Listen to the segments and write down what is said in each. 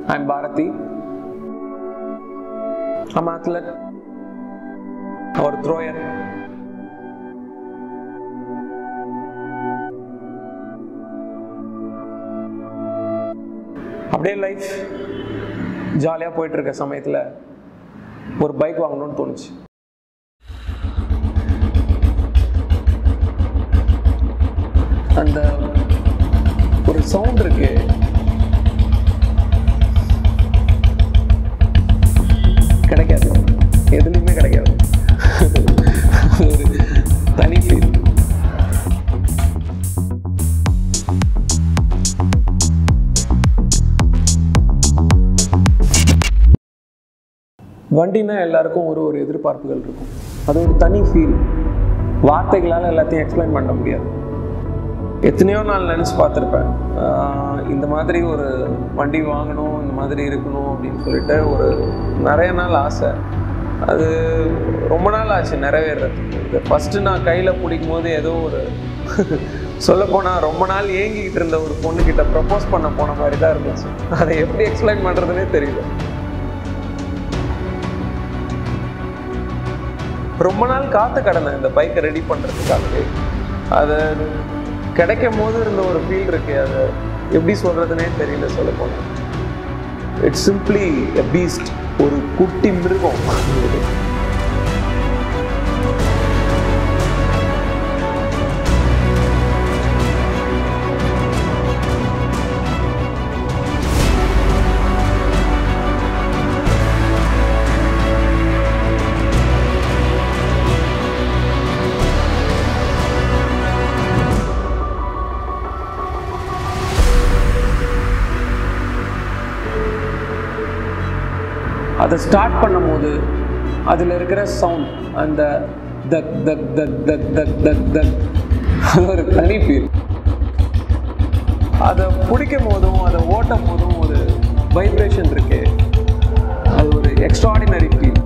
I'm Bharati. I'm athlete or thrower. அப்படியே life ஜாலியாக போயிட்டு இருக்க சமயத்தில் ஒரு பைக் வாங்கணும்னு தோணுச்சு அந்த ஒரு சவுண்ட் இருக்கு கிடைக்காது எதுலையுமே கிடைக்காது அது ஒரு தனி ஃபீல் வண்டினா எல்லாருக்கும் ஒரு ஒரு எதிர்பார்ப்புகள் இருக்கும் அது ஒரு தனி ஃபீல் வார்த்தைகளால் எல்லாத்தையும் எக்ஸ்பிளைன் பண்ண முடியாது எத்தனையோ நாள் நினச்சி பார்த்துருப்பேன் ஆஹ் இந்த மாதிரி ஒரு வண்டி வாங்கணும் இந்த மாதிரி இருக்கணும் அப்படின்னு சொல்லிட்டு ஒரு நிறைய நாள் ஆசை அது ரொம்ப நாள் ஆச்சு நிறைவேறது ஃபஸ்ட்டு நான் கையில் பிடிக்கும் போது ஏதோ ஒரு சொல்லப்போனால் ரொம்ப நாள் ஏங்கிக்கிட்டு இருந்த ஒரு பொண்ணுக்கிட்ட ப்ரப்போஸ் பண்ண போன மாதிரி தான் இருந்துச்சு அதை எப்படி எக்ஸ்பிளைன் பண்ணுறதுனே தெரியல ரொம்ப நாள் காத்து கடந்தேன் இந்த பைக்கை ரெடி பண்ணுறதுக்காகவே அது கிடைக்கும் போது இருந்த ஒரு ஃபீல் இருக்கு அது எப்படி சொல்கிறதுனே தெரியல சொல்ல போனால் இட்ஸ் சிம்பிளி எ பீஸ்ட் ஒரு குட்டி மிருகம் அதை ஸ்டார்ட் பண்ணும்போது அதில் இருக்கிற சவுண்ட் அந்த தக் தக் தக் தக் தக் தக் தக் அது ஒரு தனி ஃபீல் அதை பிடிக்கும் போதும் அதை ஓட்டும் போதும் ஒரு வைப்ரேஷன் இருக்கு அது ஒரு எக்ஸ்ட்ராடினரி ஃபீல்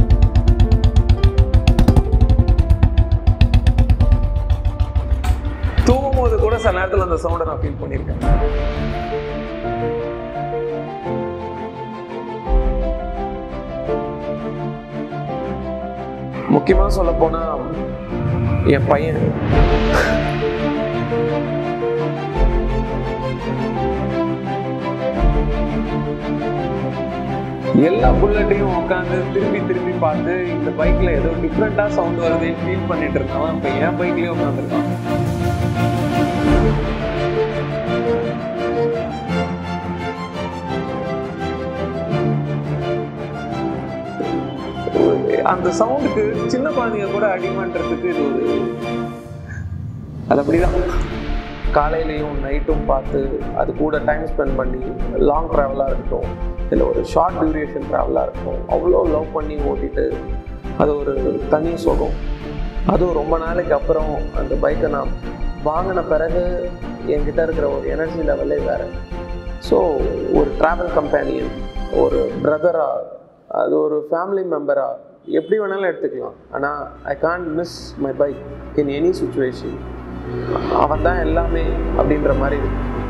தூங்கும் போது கூட சில நேரத்தில் அந்த சவுண்டை நான் ஃபீல் பண்ணியிருக்கேன் முக்கியமா சொல்ல போனா என் பையன் எல்லா புல்லட்டையும் உட்காந்து திரும்பி திரும்பி பார்த்து இந்த பைக்ல ஏதோ டிஃப்ரெண்டா சவுண்ட் வருது ஃபீல் பண்ணிட்டு இருந்தவன் இப்ப என் பைக்லயே உட்காந்துருக்கான் அந்த சவுண்டுக்கு சின்ன குழந்தைங்க கூட அடிமன்றதுக்கு இது ஒரு அது அப்படிதான் காலையிலையும் நைட்டும் பார்த்து அது கூட டைம் ஸ்பெண்ட் பண்ணி லாங் ட்ராவலாக இருக்கட்டும் இல்லை ஒரு ஷார்ட் டியூரேஷன் ட்ராவலாக இருக்கட்டும் அவ்வளோ லவ் பண்ணி ஓட்டிட்டு அது ஒரு தனி சுகம் அதுவும் ரொம்ப நாளைக்கு அப்புறம் அந்த பைக்கை நான் வாங்கின பிறகு என்கிட்ட இருக்கிற ஒரு எனர்ஜி லெவலே வேறு ஸோ ஒரு ட்ராவல் கம்பேனியன் ஒரு பிரதராக அது ஒரு ஃபேமிலி மெம்பராக எப்படி வேணாலும் எடுத்துக்கலாம் ஆனால் I can't miss my bike in any situation அவன் தான் எல்லாமே அப்படின்ற மாதிரி இருக்கு